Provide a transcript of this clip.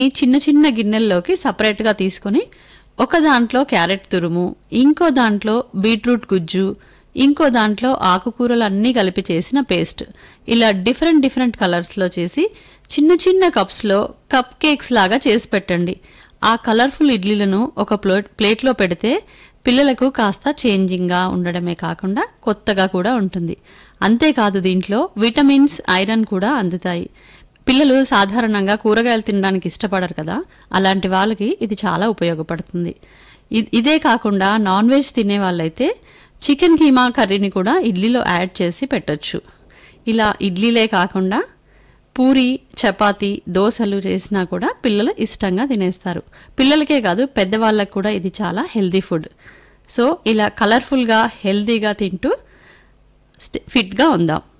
ఈ చిన్న చిన్న గిన్నెల్లోకి సపరేట్గా తీసుకొని ఒక దాంట్లో క్యారెట్ తురుము ఇంకో దాంట్లో బీట్రూట్ గుజ్జు ఇంకో దాంట్లో ఆకుకూరలు అన్నీ కలిపి చేసిన పేస్ట్ ఇలా డిఫరెంట్ డిఫరెంట్ కలర్స్లో చేసి చిన్న చిన్న కప్స్లో కప్ కేక్స్ లాగా చేసి పెట్టండి ఆ కలర్ఫుల్ ఇడ్లీలను ఒక ప్లేట్ ప్లేట్లో పెడితే పిల్లలకు కాస్త చేంజింగ్గా ఉండడమే కాకుండా కొత్తగా కూడా ఉంటుంది అంతేకాదు దీంట్లో విటమిన్స్ ఐరన్ కూడా అందుతాయి పిల్లలు సాధారణంగా కూరగాయలు తినడానికి ఇష్టపడరు కదా అలాంటి వాళ్ళకి ఇది చాలా ఉపయోగపడుతుంది ఇ- ఇదే కాకుండా నాన్ వెజ్ తినే వాళ్ళైతే చికెన్ కీమా కర్రీని కూడా ఇడ్లీలో యాడ్ చేసి పెట్టొచ్చు ఇలా ఇడ్లీలే కాకుండా పూరి చపాతి దోశలు చేసినా కూడా పిల్లలు ఇష్టంగా తినేస్తారు పిల్లలకే కాదు పెద్దవాళ్ళకు కూడా ఇది చాలా హెల్దీ ఫుడ్ సో ఇలా కలర్ఫుల్గా హెల్దీగా తింటూ స్ట- ఫిట్గా ఉందాం